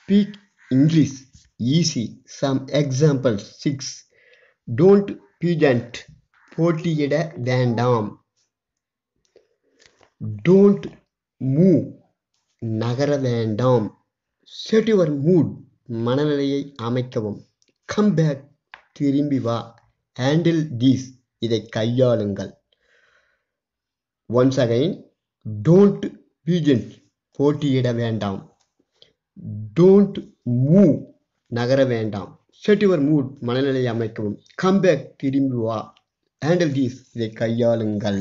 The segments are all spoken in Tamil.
Speak English easy some example six don't pageant போட்டியிட வேண்டாம் டோன்ட் மூவ் நகர வேண்டாம் செட் யுவர் மூட் மனநிலையை அமைக்கவும் கம் பேக் திரும்பி வா ஹேண்டில் தீஸ் இதை கையாளுங்கள் ஒன்ஸ் அகைன் டோன்ட் பீஜண்ட் போட்டியிட வேண்டாம் டோன்ட் மூவ் நகர வேண்டாம் செட் யுவர் மூட் மனநிலையை அமைக்கவும் கம் பேக் திரும்பி வா ஹேண்டில் தீஸ் இதை கையாளுங்கள்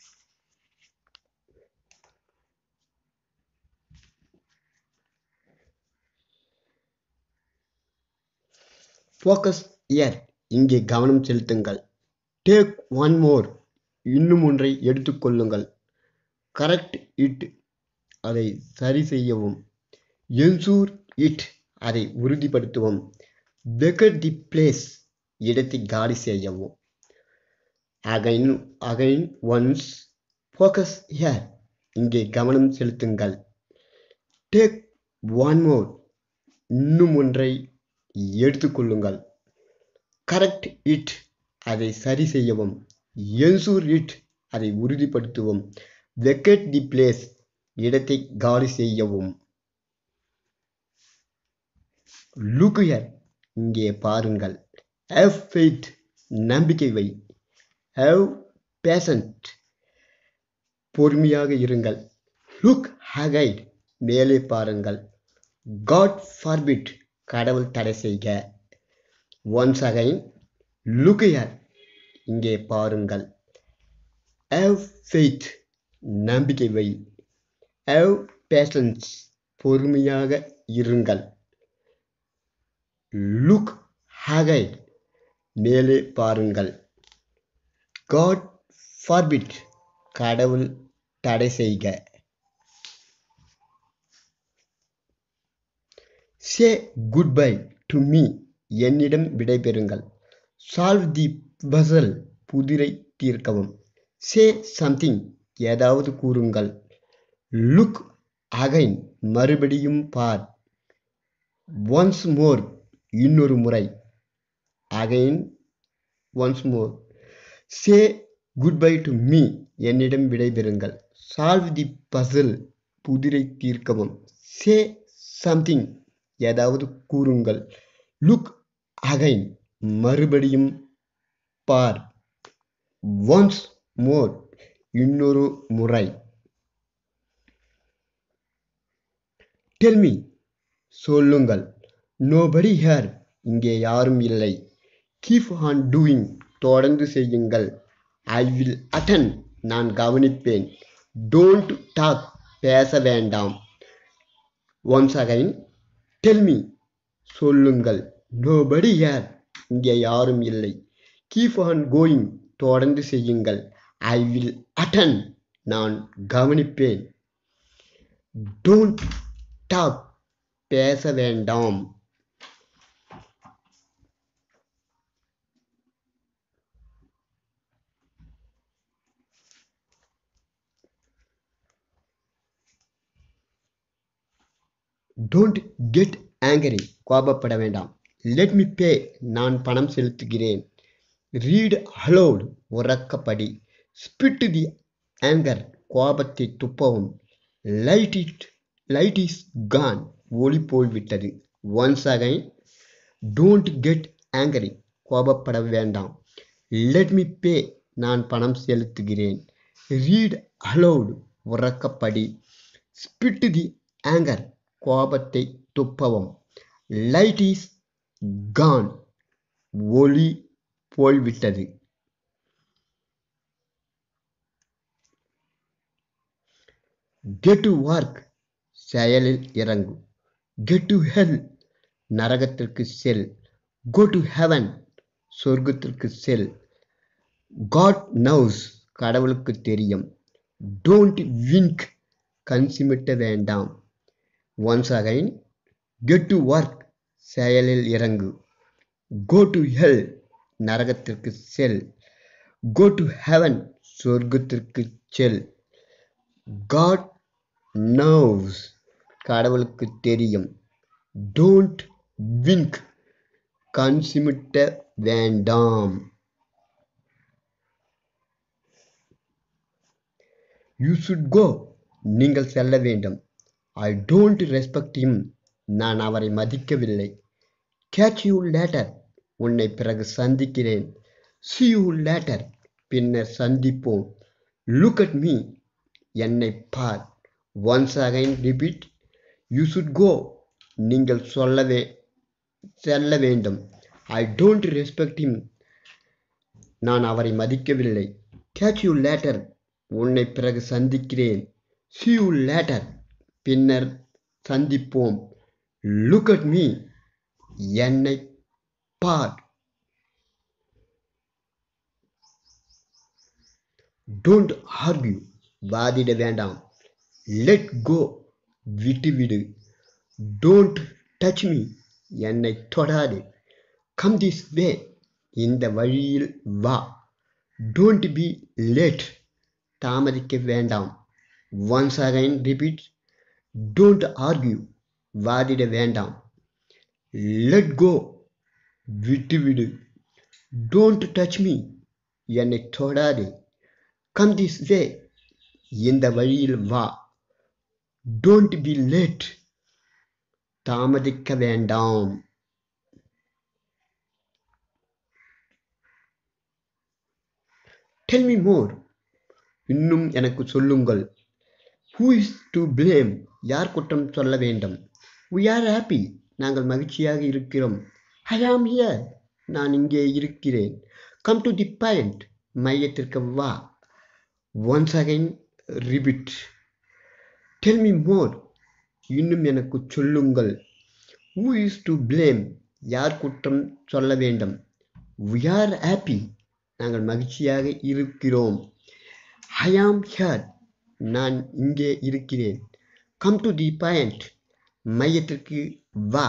ஃபோக்கஸ் இயர் இங்கே கவனம் செலுத்துங்கள் டேக் ஒன் மோர் இன்னும் ஒன்றை எடுத்துக்கொள்ளுங்கள் கரெக்ட் இட் அதை சரி செய்யவும் என்சூர் இட் அதை உறுதிப்படுத்தவும் வெக்கட் தி பிளேஸ் இடத்தை காலி செய்யவும் again again once focus here இங்கே கவனம் செலுத்துங்கள் டேக் ஒன் மோர் இன்னும் ஒன்றை எடுத்துக்கொள்ளுங்கள் கரெக்ட் இட் அதை சரி செய்யவும் என்சூர் இட் அதை உறுதிப்படுத்தவும் வெக்கெட் தி பிளேஸ் இடத்தை காலி செய்யவும் லுக்குயர் இங்கே பாருங்கள் ஹேவ் ஃபெய்த் நம்பிக்கை வை ஹேவ் பேசன்ட் பொறுமையாக இருங்கள் லுக் ஹகைட் மேலே பாருங்கள் காட் ஃபார்பிட் கடவுள் தடை செய்க ஒன்ஸ் அகைன் லுக்கியர் இங்கே பாருங்கள் ஹேவ் ஃபெய்த் நம்பிக்கை வை ஹேவ் பேஷன்ஸ் பொறுமையாக இருங்கள் லுக் ஹகை மேலே பாருங்கள் காட் ஃபார்பிட் கடவுள் தடை செய்க say good bye to me என்னிடம் விடைபெறுங்கள் சால்வ் தி பசல் புதிரை தீர்க்கவும் சே சம்திங் ஏதாவது கூறுங்கள் லுக் அகைன் மறுபடியும் பார் ஒன்ஸ் மோர் இன்னொரு முறை again once more say good bye to me என்னிடம் விடைபெறுங்கள் சால்வ் தி பசில் புதிரை தீர்க்கவும் சே சம்திங் ஏதாவது கூறுங்கள் லுக் அகைன் மறுபடியும் பார் ஒன்ஸ் மோர் இன்னொரு முறை டெல்மி சொல்லுங்கள் நோபடி ஹேர் இங்கே யாரும் இல்லை கீப் ஆன் டூயிங் தொடர்ந்து செய்யுங்கள் ஐ வில் அட்டன் நான் கவனிப்பேன் டோன்ட் டாக் பேச வேண்டாம் ஒன்ஸ் அகைன் டெல்மி சொல்லுங்கள் நோபடி யார் இங்கே யாரும் இல்லை கீப் ஆன் கோயிங் தொடர்ந்து செய்யுங்கள் ஐ வில் அட்டன் நான் கவனிப்பேன் டோன்ட் டாக் பேச வேண்டாம் டோன்ட் கெட் ஆங்கரி கோபப்பட வேண்டாம் லெட் மீ பே நான் பணம் செலுத்துகிறேன் ரீட் அலோட் உறக்கப்படி ஸ்பிட் தி ஆங்கர் கோபத்தை துப்பவும் light it light is gone ஒளி போய்விட்டது once again don't get angry கோபப்பட வேண்டாம் லெட் மீ பே நான் பணம் செலுத்துகிறேன் ரீட் அலோட் உறக்கப்படி ஸ்பிட் தி ஆங்கர் கோபத்தை துப்பவும் லைட் இஸ் கான் ஒளி போய்விட்டது கெட் டு ஒர்க் செயலில் இறங்கு கெட் டு ஹெல் நரகத்திற்கு செல் கோ டு ஹெவன் சொர்க்கத்திற்கு செல் காட் நவுஸ் கடவுளுக்கு தெரியும் டோன்ட் விங்க் கண் சிமிட்ட வேண்டாம் once again get to work செயலில் இறங்கு கோ டு ஹெல் நரகத்திற்கு செல் கோ டு ஹெவன் சொர்க்கத்திற்கு செல் காட் நோவ்ஸ் கடவுளுக்கு தெரியும் டோன்ட் விங்க் கண் சிமிட்ட வேண்டாம் யூ சுட் கோ நீங்கள் செல்ல வேண்டும் ஐ டோன்ட் ரெஸ்பெக்ட் him நான் அவரை மதிக்கவில்லை கேட்ச் யூ லேட்டர் உன்னை பிறகு சந்திக்கிறேன் see you லேட்டர் பின்னர் சந்திப்போம் லுக் அட் மீ என்னை பார் once again repeat you should go நீங்கள் சொல்லவே செல்ல வேண்டும் ஐ டோன்ட் ரெஸ்பெக்ட் him நான் அவரை மதிக்கவில்லை கேட்ச் யூ லேட்டர் உன்னை பிறகு சந்திக்கிறேன் see you லேட்டர் பின்னர் சந்திப்போம் லுக் அட் மீ என்னை பார் டோன்ட் ஆர்கியூ வாதிட வேண்டாம் லெட் கோ விட்டுவிடு டோன்ட் டச் மீ என்னை தொடாது கம் திஸ் வே இந்த வழியில் வா டோன்ட் பி லேட் தாமதிக்க வேண்டாம் once again repeat don't argue வாதிட வேண்டாம் லெட் கோ விட்டுவிடு டோன்ட் டச் மீ என்னை தொடாது கம் திஸ் வே இந்த வழியில் வா டோன்ட் பி லேட் தாமதிக்க வேண்டாம் டெல் மீ மோர் இன்னும் எனக்கு சொல்லுங்கள் ஹூ இஸ் டு blame யார் குற்றம் சொல்ல வேண்டும் we are happy நாங்கள் மகிழ்ச்சியாக இருக்கிறோம் ஐ ஆம் here நான் இங்கே இருக்கிறேன் கம் டு தி பாயிண்ட் மையத்திற்கு வா once again repeat tell me more இன்னும் எனக்கு சொல்லுங்கள் ஹூ இஸ் டு blame யார் குற்றம் சொல்ல வேண்டும் we are happy நாங்கள் மகிழ்ச்சியாக இருக்கிறோம் ஐ ஆம் ஹியர் நான் இங்கே இருக்கிறேன் கம் டு தி பாயிண்ட் மையத்திற்கு வா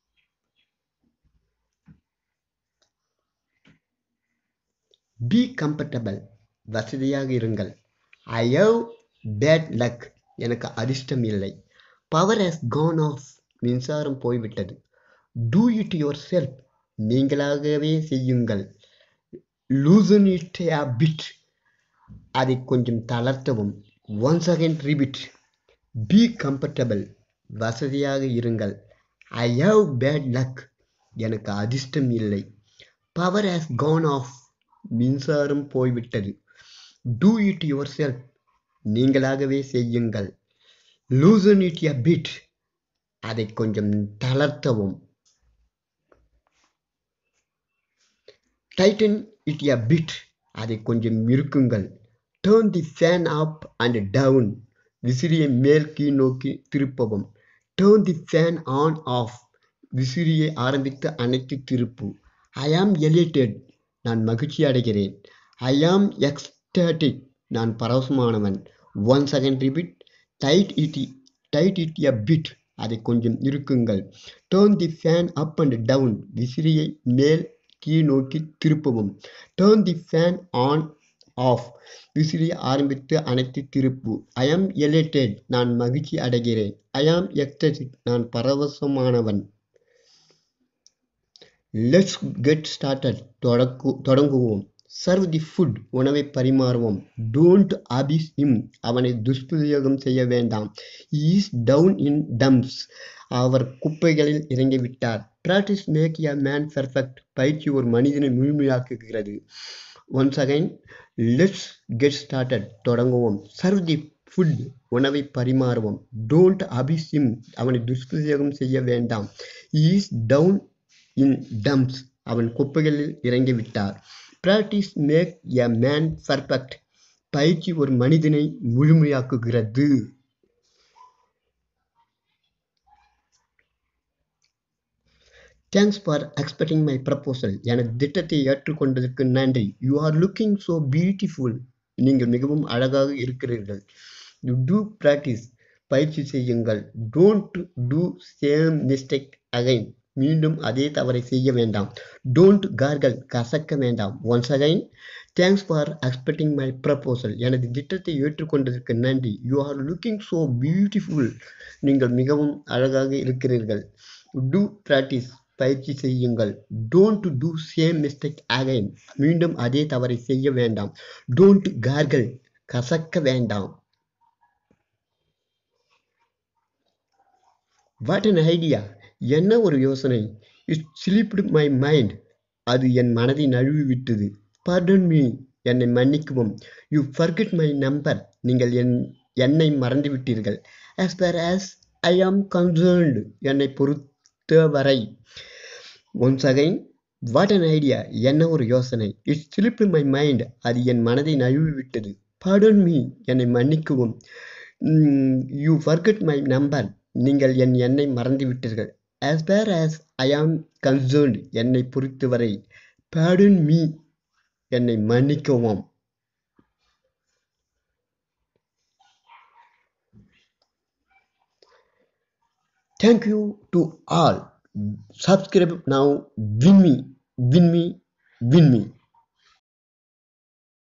பி கம்ஃபர்டபிள் வசதியாக இருங்கள் ஐ ஹவ் பேட் லக் எனக்கு அதிர்ஷ்டம் இல்லை பவர் ஹஸ் கான் ஆஃப் மின்சாரம் போய்விட்டது டூ இட் யுவர் செல்ஃப் நீங்களாகவே செய்யுங்கள் லூசன் இட் a பிட் அதை கொஞ்சம் தளர்த்தவும் once again repeat be comfortable வசதியாக இருங்கள் ஐ ஹவ் பேட் லக் எனக்கு அதிர்ஷ்டம் இல்லை பவர் ஹேஸ் கான் ஆஃப் மின்சாரம் போய்விட்டது டூ இட் யுவர் செல்ஃப் நீங்களாகவே செய்யுங்கள் லூசன் இட் a பிட் அதை கொஞ்சம் தளர்த்தவும் டைட்டன் இட் a பிட் அதை கொஞ்சம் இருக்குங்கள் turn the fan up and down விசிறியை மேல் கீழ் நோக்கி திருப்பவும் turn the fan on off விசிறியை ஆரம்பித்து அணைத்து திருப்பு ஐ ஆம் எலிட்டட் நான் மகிழ்ச்சி அடைகிறேன் ஐ ஆம் எக்ஸ்டாட்டிக் நான் பரவசமானவன் one second repeat tight it tight it a bit அதை கொஞ்சம் இருக்குங்கள் turn the fan up and down விசிறியை மேல் கீழ் நோக்கி திருப்பவும் turn the fan on off விசிறியை ஆரம்பித்து அணைத்து திருப்பு ஐ ஆம் எலேட்டட் நான் மகிழ்ச்சி அடைகிறேன் ஐ ஆம் எக்டசிக் நான் பரவசமானவன் லெட்ஸ் கெட் ஸ்டார்டட் தொடக்கு தொடங்குவோம் சர்வ் தி ஃபுட் உணவை பரிமாறுவோம் டோன்ட் அபிஸ் இம் அவனை துஷ்பிரயோகம் செய்ய வேண்டாம் இஸ் டவுன் இன் டம்ஸ் அவர் குப்பைகளில் இறங்கிவிட்டார் practice make a man perfect பயிற்சி ஒரு மனிதனை முழுமையாக்குகிறது once again let's get started தொடங்குவோம் சர்வ் தி ஃபுட் உணவை பரிமாறுவோம் டோன்ட் அபிஸ் இம் அவனை துஷ்பிரயோகம் செய்ய வேண்டாம் இஸ் டவுன் இன் டம்ப்ஸ் அவன் குப்பைகளில் இறங்கிவிட்டார் practice make a man perfect பயிற்சி ஒரு மனிதனை முழுமையாக்குகிறது thanks for expecting my proposal எனது திட்டத்தை ஏற்றுக்கொண்டதற்கு நன்றி you are looking so beautiful நீங்கள் மிகவும் அழகாக இருக்கிறீர்கள் யூ டூ ப்ராக்டிஸ் பயிற்சி செய்யுங்கள் don't do same mistake again மீண்டும் அதே தவறை செய்ய வேண்டாம் டோன்ட் கார்கள் கசக்க வேண்டாம் once again thanks for expecting my proposal எனது திட்டத்தை ஏற்றுக்கொண்டதற்கு நன்றி you are looking so beautiful நீங்கள் மிகவும் அழகாக இருக்கிறீர்கள் டூ ப்ராக்டிஸ் பயிற்சி செய்யுங்கள் don't do same mistake again மீண்டும் அதே தவறை செய்ய வேண்டாம் டோன்ட் கார்கள் கசக்க வேண்டாம் வாட் அன் ஐடியா என்ன ஒரு யோசனை இட் ஸ்லிப்டு மை மைண்ட் அது என் மனதை நழுவி விட்டது pardon மீ என்னை மன்னிக்கவும் யூ ஃபர்கெட் மை நம்பர் நீங்கள் என் என்னை மறந்து விட்டீர்கள் as far as ஐ ஆம் concerned என்னை பொறுத்தவரை once again what an idea என்ன ஒரு யோசனை இட் ஸ்லிப்டு மை மைண்ட் அது என் மனதை நழுவி விட்டது pardon மீ என்னை மன்னிக்கவும் யூ ஃபர்கெட் மை நம்பர் நீங்கள் என் எண்ணை மறந்து விட்டீர்கள் as far as ஐ ஆம் concerned என்னை பொறுத்தவரை pardon மீ என்னை மன்னிக்கவும் Thank you to all. Subscribe now. Win me, win me, win me.